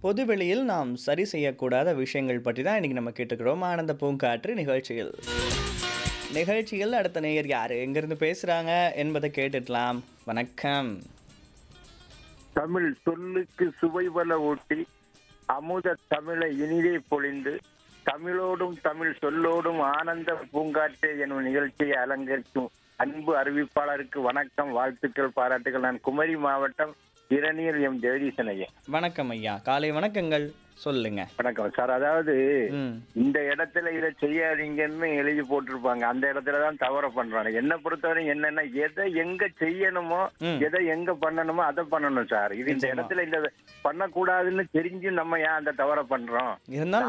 பொதுவெளியில் நாம் சரி செய்யக்கூடாத விஷயங்கள் பற்றி தான் இன்னைக்கு நம்ம கேட்டுக்கிறோம் ஆனந்த பூங்காற்று நிகழ்ச்சியில் நிகழ்ச்சியில் அடுத்த நேயர் யார் எங்கிருந்து பேசுகிறாங்க என்பதை கேட்டுடலாம் வணக்கம் தமிழ் சொல்லுக்கு சுவைபல ஊட்டி அமுத தமிழை இனிதே பொழிந்து தமிழோடும் தமிழ் சொல்லோடும் ஆனந்த பூங்காற்றே எனும் நிகழ்ச்சியை அலங்கரிக்கும் அன்பு அறிவிப்பாளருக்கு வணக்கம் வாழ்த்துக்கள் பாராட்டுகள் நான் குமரி மாவட்டம் இரணியல் எம் ஜெகதீசன் ஐயா வணக்கம் ஐயா காலை வணக்கங்கள் சொல்லுங்க வணக்கம் சார் அதாவது ம் இந்த இடத்துல இதை செய்யாதீங்கன்னு எழுதி போட்டிருப்பாங்க அந்த இடத்துல தான் தவற பண்றாங்க என்ன பொறுத்தவரை என்னன்னா எதை எங்க செய்யணுமோ ம். எதை எங்க பண்ணணுமோ அதை பண்ணணும் சார் இது இந்த நிச்சயமா. இடத்துல இந்த பண்ணக்கூடாதுன்னு தெரிஞ்சு நம்ம ஏன் அந்த தவற பண்றோம் இருந்தாலும்